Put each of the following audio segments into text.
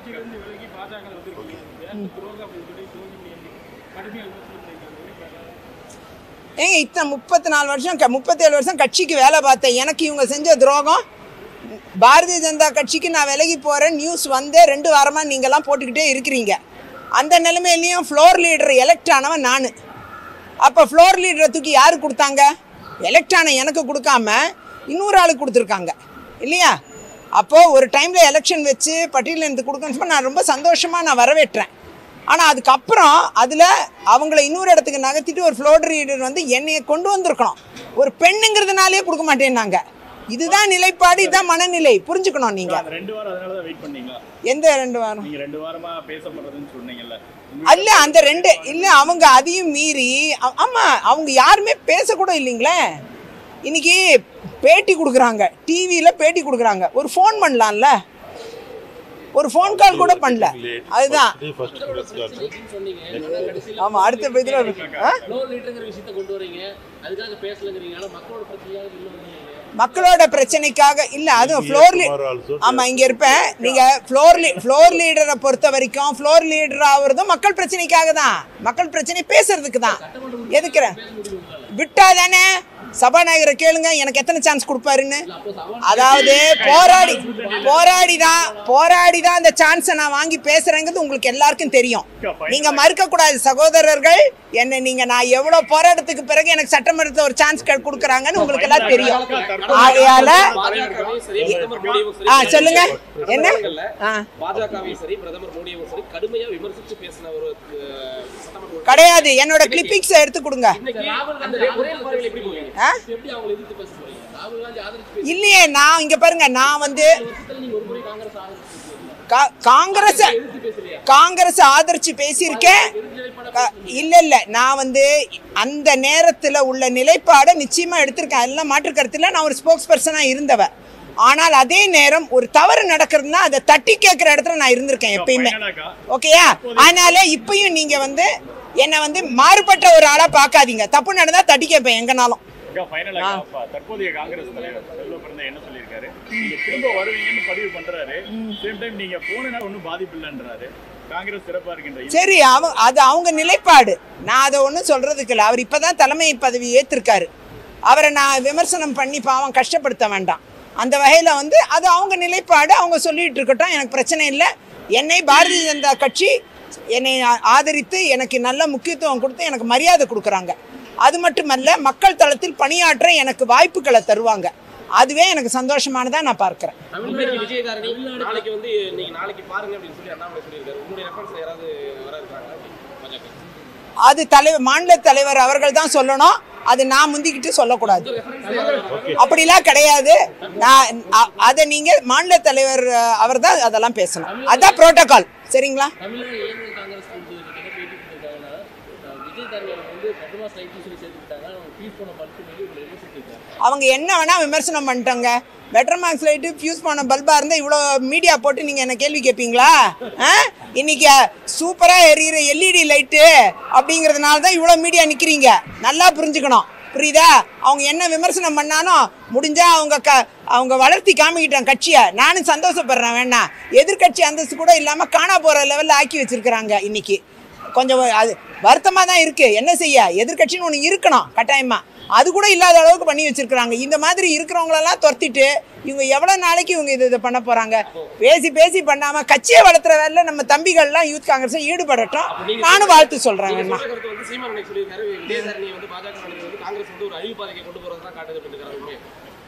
இருந்து விலகி பாஜக வந்திருக்கீங்க தேச துரோகம் அப்படின்னு சொல்லி சோனியா கடுமையாக விமர்சனம் பண்ணியிருக்காங்க ஏங்க இத்தனை முப்பத்தி நாலு வருஷம் க- முப்பத்தேழு வருஷம் கட்சிக்கு வேலை பார்த்தேன் எனக்கு இவங்க செஞ்ச துரோகம் பாரதிய ஜனதா கட்சிக்கு நான் விலகி போகிறேன் நியூஸ் வந்து ரெண்டு வாரமாக நீங்கள்லாம் போட்டுக்கிட்டே இருக்கிறீங்க அந்த நிலைமையிலையும் ஃப்ளோர் லீடர் எலெக்ட் ஆனவன் நான் அப்போ ஃப்ளோர் லீடரை தூக்கி யார் கொடுத்தாங்க எலெக்ட் ஆன எனக்கு கொடுக்காம இன்னொரு ஆளுக்கு கொடுத்துருக்காங்க இல்லையா அப்போது ஒரு டைமில் எலெக்ஷன் வச்சு பட்டியலில் இருந்து கொடுக்கணும் நான் ரொம்ப சந்தோஷமாக நான் வரவேற்றேன் ஆனால் அதுக்கப்புறம் அதில் அவங்கள இன்னொரு இடத்துக்கு நகர்த்திட்டு ஒரு ஃப்ளோர் ரீடர் வந்து என்னைய கொண்டு வந்திருக்கணும் ஒரு பெண்ணுங்கிறதுனாலே கொடுக்க மாட்டேன்னாங்க இதுதான் நிலைப்பாடு இதுதான் மனநிலை புரிஞ்சுக்கணும் நீங்கள் அந்த ரெண்டு வாரம் அதனால தான் வெயிட் பண்ணீங்களா எந்த ரெண்டு வாரம் நீங்க ரெண்டு வாரமா பேசப்படுறதுன்னு சொன்னீங்கல்ல அல்ல அந்த ரெண்டு இல்லை அவங்க அதையும் மீறி ஆ- ஆமா அவங்க யாருமே பேசக்கூட இல்லைங்களே இன்னைக்கு பேட்டி கொடுக்குறாங்க டிவியில் பேட்டி கொடுக்குறாங்க ஒரு ஃபோன் பண்ணலாம்ல ஒரு ஃபோன் கால் கூட பண்ணல அதுதான் ஆமா அடுத்த பேத்துல ஆ ஃப்ளோர் லீடருங்கிற விஷயத்த கொண்டு வரீங்க அதுக்காக பேசலங்கிறீங்க ஆனா மக்களோட பிரச்சனையாக இன்னும் வரீங்க மக்களோட பிரச்சனைக்காக இல்ல அதுவும் ஃப்ளோர் ஆமா இங்க இருப்பேன் நீங்க ஃப்ளோர் ஃப்ளோர் லீடரை பொறுத்த வரைக்கும் ஃப்ளோர் லீடர் ஆகுறதும் மக்கள் பிரச்சனைக்காக தான் மக்கள் பிரச்சனை பேசுறதுக்கு தான் எதுக்குற விட்டா தானே சபாநாயகரை கேளுங்க எனக்கு எத்தனை சான்ஸ் கொடுப்பாருன்னு அதாவது போராடி போராடி தான் போராடி தான் அந்த சான்ஸை நான் வாங்கி பேசுறேங்கிறது உங்களுக்கு எல்லாருக்கும் தெரியும் நீங்க மறுக்க கூடாது சகோதரர்கள் என்ன நீங்க நான் எவ்வளவு போராட்டத்துக்கு பிறகு எனக்கு சட்டமன்றத்தில் ஒரு சான்ஸ் கொடுக்குறாங்கன்னு உங்களுக்கு எல்லாம் தெரியும் ஆகையால பாஜகவையும் சரி பிரதமர் மோடியும் சரி ஆ சொல்லுங்க என்ன ஆ பாஜகவையும் சரி பிரதமர் மோடியும் சரி கடுமையா விமர்சிச்சு பேசின ஒரு அஹ், சட்டமன்ற கிடையாது என்னோட கிளிப்பிங்ஸை எடுத்து கொடுங்க இன்னைக்கு அந்த ஒரே பார்வையில் எப்படி போவீங்க ஆ? எப்படி அவங்களை எதிர்த்து பேச போறீங்க ராகுல் காந்தி ஆதரிச்சு பேசி இல்லையே நான் இங்க பாருங்க நான் வந்து வருஷத்துல நீங்க ஒரு முறை காங்கிரஸ் ஆதரிச்சு கா- காங்கிரஸ் காங்கிரஸ் ஆதரிச்சு பேசியிருக்கேன் க- இல்ல இல்ல நான் வந்து அந்த நேரத்துல உள்ள நிலைப்பாடை நிச்சயமா எடுத்திருக்கேன் எல்லாம் மாற்று கருத்துல நான் ஒரு ஸ்போக்ஸ் பர்சனா இருந்தவ ஆனால் அதே நேரம் ஒரு தவறு நடக்கிறதுனா அதை தட்டி கேட்குற இடத்துல நான் இருந்திருக்கேன் எப்பயுமே ஃபைனலாக்கா ஓகேயா அதனால இப்பயும் நீங்க வந்து என்னை வந்து மாறுபட்ட ஒரு ஆளா பார்க்காதீங்க தப்பு நடந்தா தட்டி கேட்பேன் எங்கனாலும் அக்கா ஃபைனலாக்கா தற்போதைய காங்கிரஸ் தலைவர் செல்வ பிறந்த என்ன சொல்லியிருக்காரு நீங்க திரும்ப வருவீங்கன்னு பதிவு பண்றாரு சேம் டைம் நீங்க போனனால ஒன்றும் பாதிப்பு இல்லைன்றாரு காங்கிரஸ் சிறப்பா இருக்கின்ற சரி அவ அது அவங்க நிலைப்பாடு நான் அதை ஒன்றும் சொல்றதுக்கு இல்லை அவர் இப்பதான் தலைமை பதவி ஏற்றிருக்காரு அவரை நான் விமர்சனம் பண்ணி பாவம் கஷ்டப்படுத்த வேண்டாம் அந்த வகையில் வந்து அது அவங்க நிலைப்பாடு அவங்க சொல்லிட்டு இருக்கட்டும் எனக்கு பிரச்சனை இல்லை என்னை பாரதிய ஜனதா கட்சி என்னை ஆ- ஆதரித்து எனக்கு நல்ல முக்கியத்துவம் கொடுத்து எனக்கு மரியாதை கொடுக்குறாங்க அது மட்டுமல்ல மக்கள் தளத்தில் பணியாற்ற எனக்கு வாய்ப்புகளை தருவாங்க அதுவே எனக்கு சந்தோஷமானதா நான் பார்க்குறேன் தமிழ்நாடு விஜயதாரணி நாளைக்கு வந்து நீங்க நாளைக்கு பாருங்க அப்படின்னு சொல்லி அண்ணாமலை சொல்லியிருக்காரு உங்களுடைய ரெஃபரன்ஸ் யாராவது வர இருக்காங்களா பாஜக அது தலைவர் மாநில தலைவர் அவர்கள் தான் சொல்லணும் அது நான் முந்திக்கிட்டு சொல்லக்கூடாது அப்படிலாம் கிடையாது நான் அ- அதை நீங்க மாநில தலைவர் அவர் தான் அதெல்லாம் பேசணும் அதான் புரோட்டோகால் சரிங்களா தமிழ்நாடு இளைஞர் காங்கிரஸ் கொடுத்ததுக்கு என்ன பேட்டி கொடுத்துருக்காங்கன்னா அஹ், விஜயதாரணி அவங்க வந்து பத்மா சைக்கிள் சொல்லி சேர்த்துக்கிட்டாங்க அவங்க ஃபீஸ் பண்ண பல்க்கு மீது உங்களை விமர்சிச்சிருக்காங்க அவங்க என்ன வேணா விமர்சனம் பண்ணிட்டாங்க பெட்டர் மார்க்ஸ் லைட்டு ஃபியூஸ் பண்ண பல்பாக இருந்தால் இவ்வளோ மீடியா போட்டு நீங்கள் என்ன கேள்வி கேட்பீங்களா ஆ இன்னைக்கு சூப்பராக எரியிற எல்இடி லைட்டு அப்படிங்கிறதுனால தான் இவ்வளோ மீடியா நிற்கிறீங்க நல்லா புரிஞ்சுக்கணும் புரியுதா அவங்க என்ன விமர்சனம் பண்ணாலும் முடிஞ்சா அவங்க க அவங்க வளர்த்தி காமிக்கிட்டாங்க கட்சியை நானும் சந்தோஷப்படுறேன் வேணா எதிர்க்கட்சி அந்தஸ்து கூட இல்லாமல் காணா போகிற லெவலில் ஆக்கி வச்சிருக்கிறாங்க இன்னைக்கு கொஞ்சம் அது வருத்தமாக தான் இருக்குது என்ன செய்ய எதிர்க்கட்சின்னு ஒன்று இருக்கணும் கட்டாயமாக அது கூட இல்லாத அளவுக்கு பண்ணி வச்சிருக்கிறாங்க இந்த மாதிரி இருக்கிறவங்களெல்லாம் துரத்திட்டு இவங்க எவ்வளோ நாளைக்கு இவங்க இது இதை பண்ண போகிறாங்க பேசி பேசி பண்ணாமல் கட்சியை வளர்த்துற வேலையில் நம்ம தம்பிகள்லாம் யூத் காங்கிரஸை ஈடுபடட்டும் நானும் வாழ்த்து சொல்கிறேன் நீங்க வேணா சொல்ற கருத்து வந்து சீமான் அன்னைக்கு சொல்லியிருக்காரு விஜயதாரணி வந்து பாஜக நடந்தது வந்து காங்கிரஸ் வந்து ஒரு அழிவு பாதைக்கு கொண்டு போறது தான் காட்டுது அப்படின்னு இருக்காரு உண்மையா?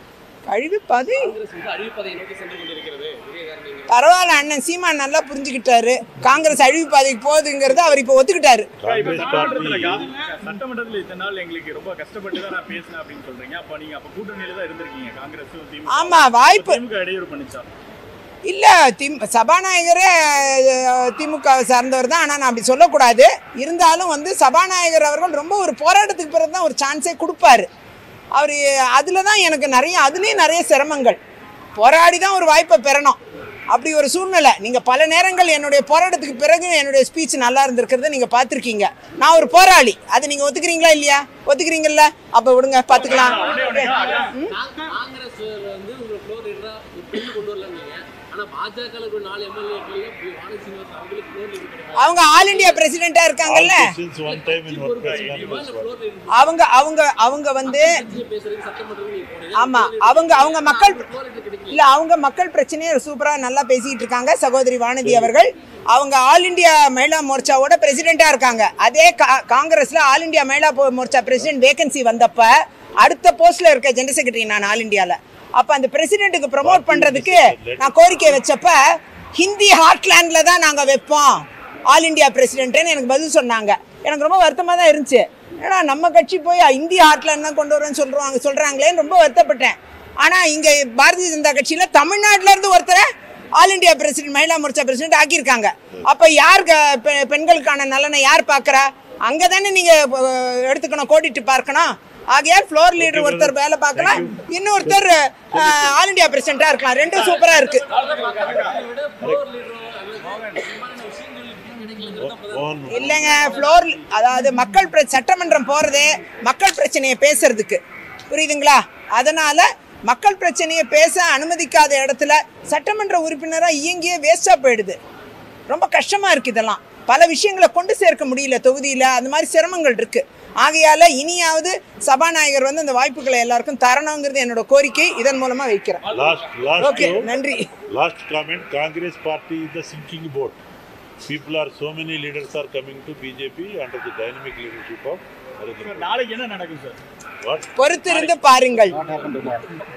கழிவு பதி காங்கிரஸ் வந்து அழிவு பாதையை நோக்கி சென்று கொண்டிருக்கிறது விஜயதாரணி பரவாயில்ல அண்ணன் சீமான் நல்லா புரிஞ்சுக்கிட்டாரு காங்கிரஸ் அழிவு பாதைக்கு போகுதுங்கிறத அவர் இப்போ ஒத்துக்கிட்டாரு இப்ப சட்டமன்றத்துலக்கா, சட்டமன்றத்துல இத்தனை நாள் எங்களுக்கு ரொம்ப கஷ்டப்பட்டு தான் நான் பேசினேன் அப்படின்னு சொல்றீங்க அப்ப நீங்க அப்ப கூட்டணியில தான் இருந்திருக்கீங்க காங்கிரஸ் திமுக ஆமா, வாய்ப்பு. திமுக இடையூறு பண்ணிச்சா இல்லை திம் சபாநாயகரே அஹ், திமுக சார்ந்தவர் தான் ஆனால் நான் அப்படி சொல்லக்கூடாது இருந்தாலும் வந்து சபாநாயகர் அவர்கள் ரொம்ப ஒரு போராட்டத்துக்கு பிறகு தான் ஒரு சான்ஸே கொடுப்பாரு அவர் அதில் தான் எனக்கு நிறைய அதுலேயும் நிறைய சிரமங்கள் போராடி தான் ஒரு வாய்ப்பை பெறணும் அப்படி ஒரு சூழ்நிலை நீங்கள் பல நேரங்கள் என்னுடைய போராட்டத்துக்கு பிறகு என்னுடைய ஸ்பீச் நல்லா இருந்திருக்கிறத நீங்கள் பார்த்துருக்கீங்க நான் ஒரு போராளி அதை நீங்கள் ஒத்துக்கிறீங்களா இல்லையா ஒத்துக்கிறீங்கல்ல அப்போ விடுங்க பார்த்துக்கலாம் காங்கிரஸ் வந்து உங்களை ஃப்ளோர் லீடரா பெண்ணு கொண்டு வரலன்னீங்க ஆனா பாஜக ஒரு நாலு எம்எல்ஏக்களையும் வானதி சீனிவாசன் அவங்களுக்கு ஃப்ளோர் லீடர் கிடையாது அவங்க ஆல் இந்தியா பிரசிடென்ட்டா இருக்காங்கல்ல Since one time in one press conference. Floor leader அவங்க அவங்க அவங்க வந்து பேசுறதுக்கு சட்டமன்றத்தில் நீங்க போனீங்க ஆமா அவங்க அவங்க மக்கள் ஃப்ளோர் லீடர் கிடைக்கல இல்ல அவங்க மக்கள் பிரச்சனையை சூப்பரா நல்லா பேசிட்டு இருக்காங்க சகோதரி வானதி அவர்கள் அவங்க ஆல் இந்தியா மகிழா மோர்ச்சாவோட பிரசிடென்ட்டா இருக்காங்க அதே கா- காங்கிரஸ்ல ஆல் இந்தியா மகிழா போ- மோர்ச்சா பிரசிடென்ட் வேகன்சி வந்தப்ப அடுத்த போஸ்ட்ல இருக்க ஜெனரல் செக்ரட்டரி நான் ஆல் இந்தியால அப்ப அந்த பிரசிடென்ட்டுக்கு ப்ரமோட் பண்றதுக்கு நான் கோரிக்கை வச்சப்ப ஹிந்தி ஹார்ட்லேண்ட்ல தான் நாங்க வைப்போம் ஆல் இந்தியா பிரசிடென்ட்னு எனக்கு பதில் சொன்னாங்க எனக்கு ரொம்ப வருத்தமா தான் இருந்துச்சு ஏன்னா நம்ம கட்சி போய் இந்திய ஹார்ட்லேண்ட் தான் கொண்டு வரேன்னு சொல்றாங்க சொல்றாங்களேன்னு ரொம்ப வருத்தப்பட்டேன் ஆனா இங்க பாரதிய ஜனதா கட்சியில தமிழ்நாட்டுல இருந்து ஒருத்தரை all India president Mahila Morcha president ஆக்கியிருக்காங்க அப்ப யார் க- பெ- பெண்களுக்கான நலனை யார் பார்க்கறா அங்க தானே நீங்க அஹ், எடுத்துக்கணும் கோடிட்டு பார்க்கணும் ஆகையால் ஃப்ளோர் லீடர் ஒருத்தர் வேலை பார்க்கலாம் இன்னொருத்தர் அஹ், ஆல் இந்தியா பிரசிடென்ட்டா இருக்கலாம் ரெண்டும் சூப்பரா இருக்கு விட ஃப்ளோர் லீடர் விஷயங்கள் கிடைக்கல On இல்லைங்க ஃப்ளோர் அதாவது மக்கள் பிர சட்டமன்றம் போகிறதே மக்கள் பிரச்சனையை பேசுறதுக்கு புரியுதுங்களா அதனால மக்கள் பிரச்சனையை பேச அனுமதிக்காத இடத்துல சட்டமன்ற உறுப்பினராக இயங்கியே வேஸ்ட்டாக போயிடுது ரொம்ப கஷ்டமாக இருக்குது இதெல்லாம் பல விஷயங்களை கொண்டு சேர்க்க முடியல தொகுதியில் அந்த மாதிரி சிரமங்கள் இருக்குது ஆகையால் இனியாவது சபாநாயகர் வந்து அந்த வாய்ப்புகளை எல்லாருக்கும் தரணுங்கிறது என்னோட கோரிக்கை இதன் மூலமாக வைக்கிறேன் last, last, ஓகே note, நன்றி last comment, Congress party is the sinking boat. People are, so many leaders are coming to BJP under the dynamic leadership of Narendra Modi. நாளைக்கு என்ன நடக்கும் சார் What? பொறுத்திருந்து பாருங்கள்